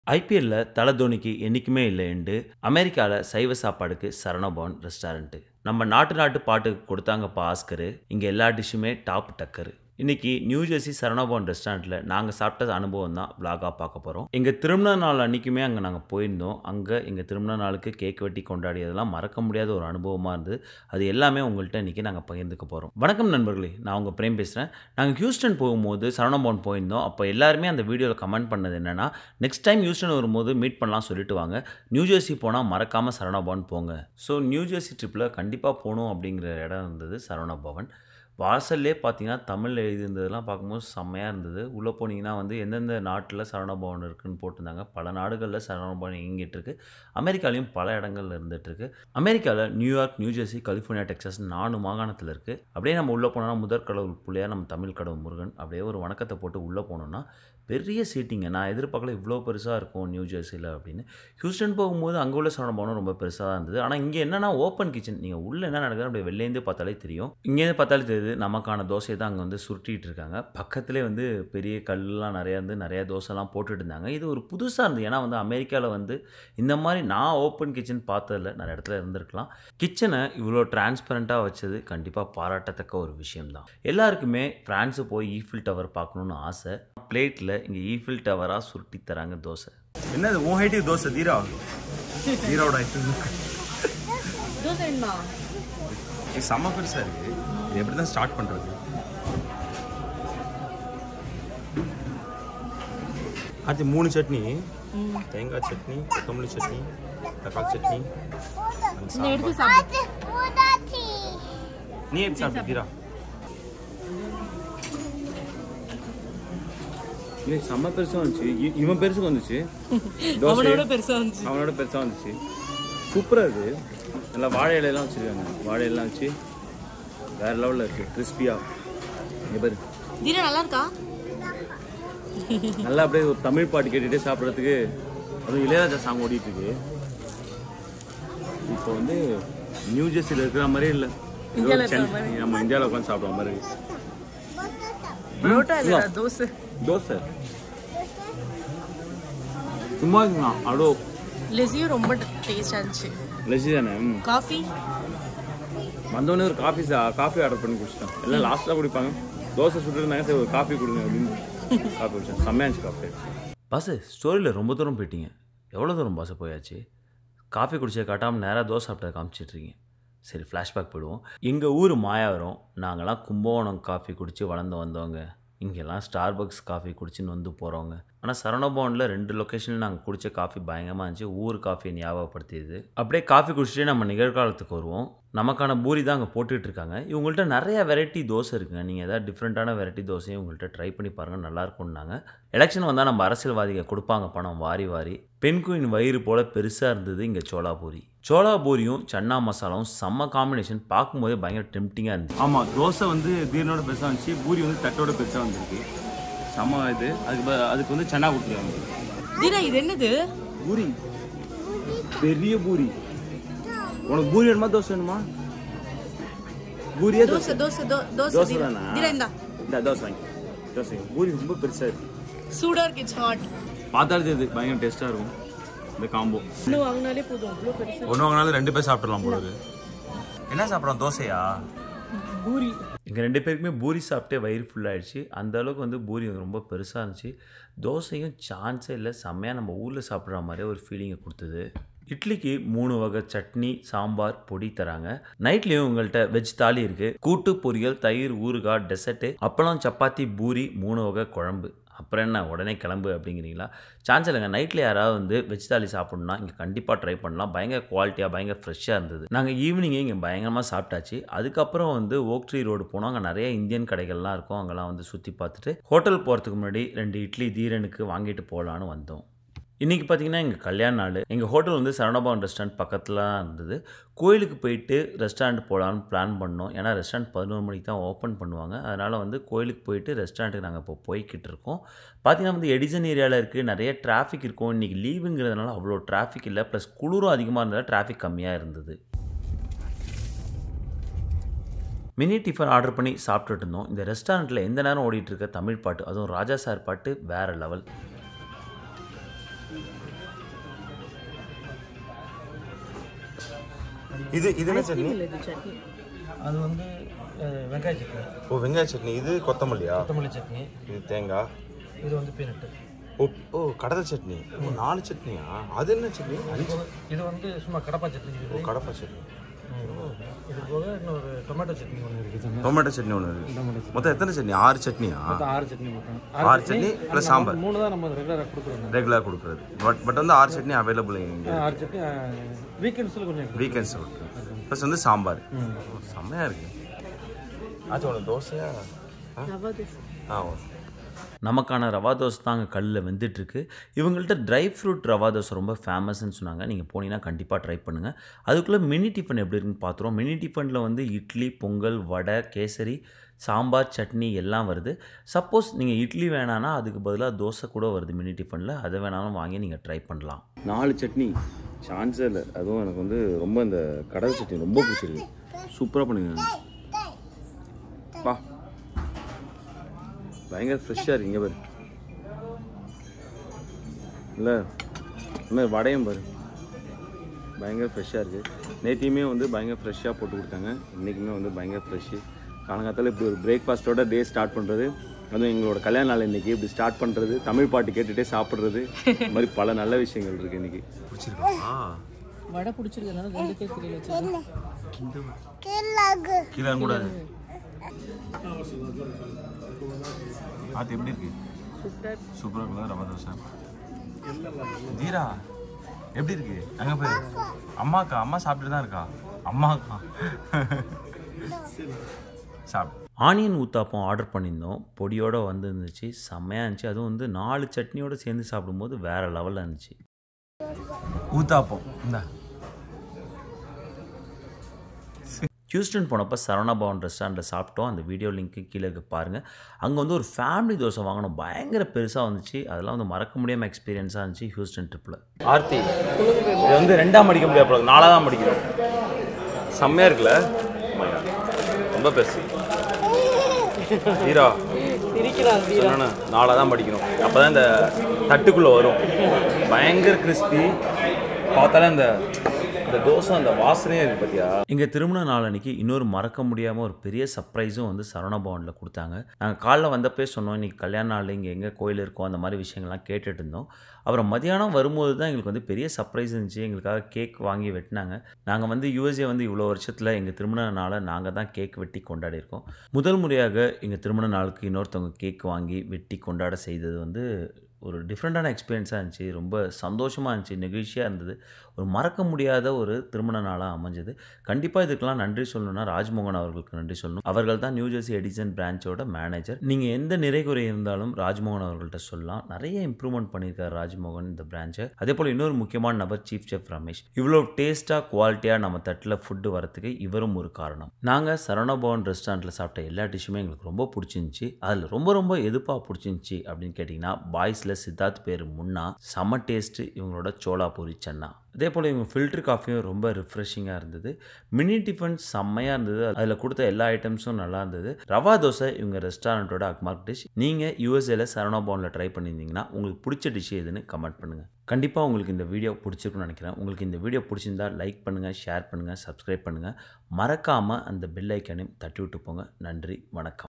ஐபிஎல்ல தல தோனிக்கு என்னைக்குமே இல்லை எண்டு அமெரிக்காவில் சைவ சாப்பாடுக்கு சரணபவன் ரெஸ்டாரண்ட்டு நம்ம நாட்டு நாட்டு பாட்டுக்கு கொடுத்தாங்கப்பா ஆஸ்கரு இங்கே எல்லா டிஷ்ஷுமே டாப் டக்கரு இன்னைக்கு நியூ ஜெர்சி சரணபவன் ரெஸ்டாரண்ட்டில் நாங்கள் சாப்பிட்ட அனுபவம் தான் vlog-ஆ பார்க்க போகிறோம் எங்கள் திருமண நாள் அன்றைக்குமே அங்கே நாங்கள் போயிருந்தோம் அங்கே எங்கள் திருமண நாளுக்கு கேக் வெட்டி கொண்டாடியதெல்லாம் மறக்க முடியாத ஒரு அனுபவமாக இருந்தது அது எல்லாமே உங்கள்கிட்ட இன்றைக்கி நாங்கள் பகிர்ந்துக்க போகிறோம் வணக்கம் நண்பர்களே நான் உங்கள் பிரேம் பேசுகிறேன் நாங்கள் ஹியூஸ்டன் போகும்போது சரணபவன் போயிருந்தோம் அப்போ எல்லாருமே அந்த வீடியோவில் கமெண்ட் பண்ணது என்னென்னா நெக்ஸ்ட் டைம் ஹியூஸ்டன் வரும்போது மீட் பண்ணலாம் சொல்லிட்டு வாங்க நியூ ஜெர்சி போனால் மறக்காமல் சரணபவன் போங்க ஸோ நியூ ஜெர்சி ட்ரிப்பில் கண்டிப்பாக போகணும் அப்படிங்கிற இடம் இருந்தது சரவணபவன் வாசல்லே பார்த்தீங்கன்னா தமிழ் எழுதியிருந்ததெல்லாம் பார்க்கும்போது செம்மையாக இருந்தது உள்ளே போனீங்கன்னா வந்து எந்தெந்த நாட்டில் சரவணபவன் இருக்குன்னு போட்டிருந்தாங்க பல நாடுகளில் சரவணபவன் இயங்கிட்டு இருக்கு அமெரிக்காலையும் பல இடங்கள்ல இருந்துட்டு இருக்கு அமெரிக்காவில் New York New Jersey California Texas நாலு மாகாணத்தில் இருக்குது அப்படியே நம்ம உள்ளே போனோம்னா முதற் கடவுள் பிள்ளையார் நம்ம தமிழ் கடவுள் முருகன் அப்படியே ஒரு வணக்கத்தை போட்டு உள்ளே போனோம்னா பெரிய சீட்டிங்க நான் எதிர்பார்க்கல இவ்வளோ பெருசாக இருக்கும் நியூ ஜெர்சியில் அப்படின்னு ஹியூஸ்டன் போகும்போது அங்கே உள்ள சரவணபவனம் ரொம்ப பெருசாக தான் இருந்தது ஆனால் இங்கே என்னன்னா ஓப்பன் கிச்சன் நீங்கள் உள்ளே என்ன நடக்குது அப்படியே வெளிலேருந்து பார்த்தாலே தெரியும் இங்கேருந்து பார்த்தாலே தெரியுது நமக்கான தோசையை தான் அங்கே வந்து சுருட்டிட்டு இருக்காங்க பக்கத்துலேயே வந்து பெரிய கல்லாம் நிறையா இருந்து நிறையா தோசைலாம் போட்டுட்டு இருந்தாங்க இது ஒரு புதுசாக இருந்தது ஏன்னா வந்து அமெரிக்காவில் வந்து இந்த மாதிரி நான் ஓப்பன் கிச்சன் பார்த்ததில்ல நிறைய இடத்துல இருந்திருக்கலாம் கிச்சனை இவ்வளோ டிரான்ஸ்பரண்ட்டாக வச்சது கண்டிப்பாக பாராட்டத்தக்க ஒரு விஷயம்தான் எல்லாருக்குமே ஃப்ரான்ஸு போய் ஈஃபில் டவர் பார்க்கணுன்னு ஆசை பிளேட்டில் இங்கே ஈஃபில் டவராக சுருட்டி தராங்க தோசை என்னது உன் ஹைட்டுக்கு தோசை தீரா தீராவோட ஹைட்டு தோசை வேணுமா இது செம்ம பெருசா இருக்கு இது எப்படி தான் ஸ்டார்ட் பண்றது அடுத்து மூணு சட்னி தேங்காய் சட்னி கொத்தமல்லி சட்னி தக்காளி சட்னி அந்த இந்த சாம்பார். எடுத்து சாப்பிடு நீ எப்படி சாப்பிட்டு தீரா இது செம்ம பெருசா வந்துச்சு இ- இவன் பெருசுக்கு வந்துச்சு தோசை அவனோட பெருசா இருந்துச்சு அவனோட பெருசா வந்துச்சு சூப்பரா இருக்கு நல்லா வாழை இலையெல்லாம் வச்சிருக்காங்க வாழை இலைலாம் வச்சு வேற லெவல்ல இருக்கு கிறிஸ்பியா இங்க பாரு தீனா நல்லா இருக்கா நல்லா அப்படியே ஒரு தமிழ் பாட்டு கேட்டுட்டே சாப்பிட்றதுக்கு அதுவும் இளையராஜா சாங் ஓடிட்டு இருக்கு இப்போ வந்து நியூ ஜெர்சியில் இருக்கிற மாதிரியே இல்லை ஏதோ சென்னை நம்ம இந்தியாவில் உட்காந்து சாப்பிடுற மாதிரி இருக்கு. பரோட்டா இல்ல தோசை தோசை சும்மா இருக்குண்ணா அவ்வளோ லெசியும் ரொம்ப டேஸ்டா இருந்துச்சு லசி தானே ம். காஃபி வந்தோடனே ஒரு காஃபி சா காஃபி ஆர்டர் பண்ணி குடிச்சிட்டோம் எல்லாம் லாஸ்ட்டாக குடிப்பாங்க தோசை சுட்டுருந்தாங்க சரி ஒரு காஃபி கொடுங்க அப்படின்னு காஃபி குடிச்சேன் செம்மையா இருந்துச்சு காஃபி பாஸு ஸ்டோரியில் ரொம்ப தூரம் போயிட்டீங்க எவ்வளோ தூரம் பாஸு போயாச்சு காஃபி குடிச்ச காட்டாமல் நேராக தோசை சாப்பிட்டதை காமிச்சிட்ருக்கீங்க சரி ஃப்ளாஷ்பேக் போயிடுவோம் எங்கள் ஊர் மாயாவரம் நாங்களாம் கும்பகோணம் காஃபி குடித்து வளர்ந்து வந்தவங்க இங்கெல்லாம் ஸ்டார்பக்ஸ் காஃபி குடிச்சுன்னு வந்து போகிறவங்க ஆனால் சரணபவனில் ரெண்டு லொக்கேஷனில் நாங்கள் குடித்த காஃபி பயங்கரமாக இருந்துச்சு ஊர் காஃபியை ஞாபகப்படுத்தியது அப்படியே காஃபி குடிச்சிட்டே நம்ம நிகழ்காலத்துக்கு வருவோம் நமக்கான பூரி தான் அங்கே போட்டுட்டு இருக்காங்க இவங்கள்ட்ட நிறைய வெரைட்டி தோசை இருக்குங்க நீங்கள் ஏதாவது டிஃப்ரெண்ட்டான வெரைட்டி தோசையும் உங்கள்கிட்ட ட்ரை பண்ணி பாருங்கள் நல்லா இருக்கும்னாங்க எலெக்ஷன் வந்தால் நம்ம அரசியல்வாதிகள் கொடுப்பாங்க பணம் வாரி வாரி பெண் குயின் வயிறு போல பெருசாக இருந்தது இங்கே சோளா பூரி சோளா பூரியும் சன்னா மசாலாவும் செம்ம காம்பினேஷன் பார்க்கும்போதே பயங்கர டெம்டிங்காக இருந்துச்சு ஆமாம் தோசை வந்து தீரனோட பெருசாக இருந்துச்சு பூரி வந்து தட்டோட பெருசாக வந்திருக்கு செம்ம இது அதுக்கு ப- அதுக்கு வந்து சன்னா கொடுத்துருக்காங்க தீனா இது என்னது பூரி பெரிய பூரி உனக்கு பூரி வேணுமா தோசை வேணுமா பூரியா தோசை தோசை தோசை தோ- தோசை தோசை தீனா தானா தீனா இந்தா இந்த தோசை வாங்கி தோசை பூரி ரொம்ப பெருசாக இருக்கு சூடா இருக்கு இட்ஸ் ஹாட் பார்த்தாலே தெரியுது பயங்கர டேஸ்ட்டாக இருக்கும் இந்த காம்போ இன்னும் வாங்கினாலே போதும் அவ்வளோ பெருசு ஒன்று வாங்கினாலும் ரெண்டு பேர் சாப்பிடலாம் போல இருக்கு. என்ன சாப்பிட்றோம் தோசையா பூரி எங்கள் ரெண்டு பேருக்குமே பூரி சாப்பிட்டே வயிறு ஃபுல்லாகிடுச்சு அந்த அளவுக்கு வந்து பூரி வந்து ரொம்ப பெருசாக இருந்துச்சு தோசையும் சான்ஸே இல்லை செம்மையாக நம்ம ஊரில் சாப்பிட்ற மாதிரியே ஒரு ஃபீலிங்கை கொடுத்தது இட்லிக்கு மூணு வகை சட்னி சாம்பார் பொடி தராங்க நைட்லேயும் உங்கள்கிட்ட வெஜ் தாலி இருக்குது கூட்டு பொரியல் தயிர் ஊறுகாய் டெசர்ட்டு அப்பளம் சப்பாத்தி பூரி மூணு வகை குழம்பு அப்புறம் என்ன உடனே கிளம்பு அப்படிங்கிறீங்களா சான்ஸ் இல்லைங்க நைட்டில் யாராவது வந்து வெஜ் தாலி சாப்பிட்ணுன்னா இங்கே கண்டிப்பாக ட்ரை பண்ணலாம் பயங்கர குவாலிட்டியாக பயங்கர ஃப்ரெஷ்ஷாக இருந்தது நாங்கள் ஈவினிங்கே இங்கே பயங்கரமாக சாப்பிட்டாச்சு அதுக்கப்புறம் வந்து ஓக்ட்ரி ரோடு போனோம் அங்கே நிறைய இந்தியன் கடைகள்லாம் இருக்கும் அங்கெல்லாம் வந்து சுற்றி பார்த்துட்டு ஹோட்டல் போகிறதுக்கு முன்னாடி ரெண்டு இட்லி தீரனுக்கு வாங்கிட்டு போகலான்னு வந்தோம் இன்றைக்கி பார்த்தீங்கன்னா எங்கள் கல்யாண நாள் எங்கள் ஹோட்டல் வந்து சரணபவன் ரெஸ்டாரண்ட் பக்கத்தில் தான் இருந்தது கோயிலுக்கு போயிட்டு ரெஸ்டாரண்ட் போகலான்னு பிளான் பண்ணோம் ஏன்னா ரெஸ்டாரண்ட் பதினோரு மணிக்கு தான் ஓப்பன் பண்ணுவாங்க அதனால் வந்து கோயிலுக்கு போயிட்டு ரெஸ்டாரண்ட்டுக்கு நாங்கள் இப்போ போய்கிட்டு இருக்கோம் பார்த்தீங்கன்னா வந்து எடிசன் ஏரியாவில் இருக்குது நிறைய டிராஃபிக் இருக்கும் இன்றைக்கி லீவுங்கிறதுனால அவ்வளோ டிராஃபிக் இல்லை ப்ளஸ் குளிரும் அதிகமாக இருந்ததால் டிராஃபிக் கம்மியாக இருந்தது மினி டிஃபன் ஆர்டர் பண்ணி சாப்பிட்டுட்டு இருந்தோம் இந்த ரெஸ்டாரண்ட்டில் எந்த நேரம் ஓடிட்டு இருக்க தமிழ் பாட்டு அதுவும் ராஜா சார் பாட்டு வேறு லெவல் இது இது என்ன சட்னி இல்ல இது சட்னி அது வந்து அஹ், வெங்காய சட்னி ஓ வெங்காய சட்னி இது கொத்தமல்லியா கொத்தமல்லி சட்னி இது தேங்காய் இது வந்து பீனட்டு ஓ ஓ கடலை சட்னி ஓ நாலு சட்னியா அது என்ன சட்னி அஞ்சு இது வந்து சும்மா கடப்பா சட்னி ஓ இருக்குது கடப்பா சட்னி இது போக இன்னொரு டொமேட்டோ சட்னி ஒன்று இருக்குது டொமேட்டோ சட்னி ஒன்று இருக்கு மொத்தம் எத்தனை சட்னி ஆறு சட்னியா மொத்தம் ஆறு சட்னி மொத்தம் ஆறு சட்னி ப்ளஸ் சாம்பார் மூணு தான் நம்ம ரெகுலராக கொடுக்குறோம் ரெகுலராக கொடுக்குறது பட் பட் வந்து ஆறு சட்னி அவைலபிள் இங்கே ஆறு சட்னி வீக்கெண்ட்ஸில் கொஞ்சம் இருக்குது. வீக்கெண்ட்ஸ் இருக்கு ப்ளஸ் வந்து சாம்பார் செம்மையாக இருக்கு ஆச்சு உனக்கு தோசையா ஆ? ரவா தோசை ஆ ஓ நமக்கான ரவா தோசை தான் அங்கே கல்லில் வெந்துட்டுருக்கு இவங்கள்ட்ட ட்ரை ஃப்ரூட் ரவா தோசை ரொம்ப ஃபேமஸ்ன்னு சொன்னாங்க நீங்கள் போனீங்கன்னா கண்டிப்பாக ட்ரை பண்ணுங்கள் அதுக்குள்ளே மினி டிஃபன் எப்படி இருக்குன்னு பார்த்துருவோம் மினி டிஃபனில் வந்து இட்லி பொங்கல் வடை கேசரி சாம்பார் சட்னி எல்லாம் வருது சப்போஸ் நீங்கள் இட்லி வேணான்னா அதுக்கு பதிலாக தோசை கூட வருது மினி டிஃபனில் அதை வேணாலும் வாங்கி நீங்கள் ட்ரை பண்ணலாம் நாலு சட்னி சான்ஸே இல்லை அதுவும் எனக்கு வந்து ரொம்ப இந்த கடல் சட்னி ரொம்ப பிடிச்சிருக்கு சூப்பராக பண்ணுங்க பா பயங்கர ஃப்ரெஷ்ஷாக இருக்கு இங்கே பாரு இல்லை இந்த வடையும் பாரு பயங்கர ஃப்ரெஷ்ஷாக இருக்குது நேத்தியுமே வந்து பயங்கர ஃப்ரெஷ்ஷாக போட்டு கொடுத்தாங்க இன்றைக்குமே வந்து பயங்கர ஃப்ரெஷ்ஷு காலங்காத்தால இப்படி ஒரு பிரேக்ஃபாஸ்ட்டோட டே ஸ்டார்ட் பண்ணுறது அதுவும் எங்களோட கல்யாண நாள் இன்றைக்கி இப்படி ஸ்டார்ட் பண்ணுறது தமிழ் பாட்டு கேட்டுகிட்டே சாப்பிட்றது இந்த மாதிரி பல நல்ல விஷயங்கள் இருக்குது இன்றைக்கி பிடிச்சிருக்கா வடை பிடிச்சிருக்கனால ரெண்டுக்கே தெரியல வச்சிருக்கேன். கீழே கூட அது எப்படி இருக்கு சூப்பரா சூப்பராக இருக்குல்ல ரவா தோசை தீரா எப்படி இருக்கு அங்கே போய் அம்மாக்கா அம்மா சாப்பிட்டுட்டு தான் இருக்கா அம்மாக்கா சாப்பிட்டு ஆனியன் ஊத்தாப்பம் ஆர்டர் பண்ணியிருந்தோம் பொடியோடு வந்து இருந்துச்சு செம்மையாக இருந்துச்சு அதுவும் வந்து நாலு சட்னியோடு சேர்ந்து சாப்பிடும்போது வேறு லெவலில் இருந்துச்சு ஊத்தாப்பம் இந்த ஹியூஸ்டன் போனப்போ சரவணா பவன் ரெஸ்டாரண்ட்டில் சாப்பிட்டோம் அந்த வீடியோ லிங்க்கு கீழே இருக்கு பாருங்கள் அங்கே வந்து ஒரு ஃபேமிலி தோசை வாங்கினோம் பயங்கர பெருசாக வந்துச்சு அதெல்லாம் வந்து மறக்க முடியாமல் எக்ஸ்பீரியன்ஸாக இருந்துச்சு ஹியூஸ்டன் ட்ரிப்பில் ஆர்த்தி இது வந்து ரெண்டாம் மடிக்க முடியாது நாலாக தான் மடிக்கிறோம் செம்மையாக இருக்குல்ல ரொம்ப பெருசு ஹீரா சிரிக்கிறான் வீரா சொன்னா நாளாக தான் படிக்கணும் அப்போ தான் இந்த தட்டுக்குள்ளே வரும் பயங்கர கிறிஸ்பி பார்த்தாலே அந்த இந்த தோசை அந்த வாசனையே இருக்கு பார்த்தியா எங்கள் திருமண நாள் அன்னைக்கு இன்னொரு மறக்க முடியாமல் ஒரு பெரிய சர்ப்ரைஸும் வந்து சரவணா பவனில் கொடுத்தாங்க நாங்கள் காலைல வந்தப்பே சொன்னோம் இன்றைக்கி கல்யாண நாள் இங்கே எங்கே கோயில் இருக்கோ அந்த மாதிரி விஷயங்கள்லாம் கேட்டுட்டு இருந்தோம் அப்புறம் மதியானம் வரும்போது தான் எங்களுக்கு வந்து பெரிய சர்ப்ரைஸ் இருந்துச்சு எங்களுக்காக கேக் வாங்கி வெட்டினாங்க நாங்கள் வந்து யூஎஸ்ஏ வந்து இவ்வளோ வருஷத்தில் எங்கள் திருமண நாளை நாங்கள் தான் கேக் வெட்டி கொண்டாடி இருக்கோம் முதல் முறையாக எங்கள் திருமண நாளுக்கு இன்னொருத்தவங்க கேக் வாங்கி வெட்டி கொண்டாட செய்தது வந்து ஒரு டிஃப்ரெண்ட்டான எக்ஸ்பீரியன்ஸாக இருந்துச்சு ரொம்ப சந்தோஷமாக இருந்துச்சு நெகிழ்ச்சியாக இருந்தது ஒரு மறக்க முடியாத ஒரு திருமண நாளாக அமைஞ்சது கண்டிப்பாக இதுக்கெல்லாம் நன்றி சொல்லணும்னா ராஜ்மோகன் அவர்களுக்கு நன்றி சொல்லணும் அவர்கள் தான் நியூ ஜெர்சி எடிசன் பிரான்ச்சோட மேனேஜர் நீங்கள் எந்த நிறைகுறை இருந்தாலும் ராஜ்மோகன் அவர்கள்ட்ட சொல்லலாம் நிறைய இம்ப்ரூவ்மெண்ட் பண்ணியிருக்காரு ராஜ்மோகன் இந்த பிரான்ச்சை அதே போல் இன்னொரு முக்கியமான நபர் சீஃப் செஃப் ரமேஷ் இவ்வளோ டேஸ்ட்டாக குவாலிட்டியாக நம்ம தட்டில் ஃபுட்டு வரத்துக்கு இவரும் ஒரு காரணம் நாங்கள் சரவணபவன் ரெஸ்டாரண்ட்டில் சாப்பிட்ட எல்லா டிஷ்ஷுமே எங்களுக்கு ரொம்ப பிடிச்சிருந்துச்சி அதில் ரொம்ப ரொம்ப எதுப்பாக பிடிச்சிருந்துச்சி அப்படின்னு கேட்டிங்கன்னா பாய்ஸில் சித்தார்த் பேர் முன்னா செம்ம டேஸ்ட்டு இவங்களோட சோளா பூரி சன்னா அதே போல் இவங்க ஃபில்டர் காஃபியும் ரொம்ப ரிஃப்ரெஷிங்காக இருந்தது மினி டிஃபன் செம்மையாக இருந்தது அதில் கொடுத்த எல்லா ஐட்டம்ஸும் நல்லா இருந்தது ரவா தோசை இவங்க ரெஸ்டாரண்ட்டோட அக்மார்க் டிஷ் நீங்கள் யூஎஸ்ஏல சரவணா பவனில் ட்ரை பண்ணியிருந்தீங்கன்னா உங்களுக்கு பிடிச்ச டிஷ் எதுன்னு கமெண்ட் பண்ணுங்கள் கண்டிப்பாக உங்களுக்கு இந்த வீடியோ பிடிச்சிருக்குன்னு நினைக்கிறேன் உங்களுக்கு இந்த வீடியோ பிடிச்சிருந்தா லைக் பண்ணுங்கள் ஷேர் பண்ணுங்கள் சப்ஸ்கிரைப் பண்ணுங்கள் மறக்காமல் அந்த பெல் ஐக்கானையும் தட்டி விட்டு போங்க நன்றி வணக்கம்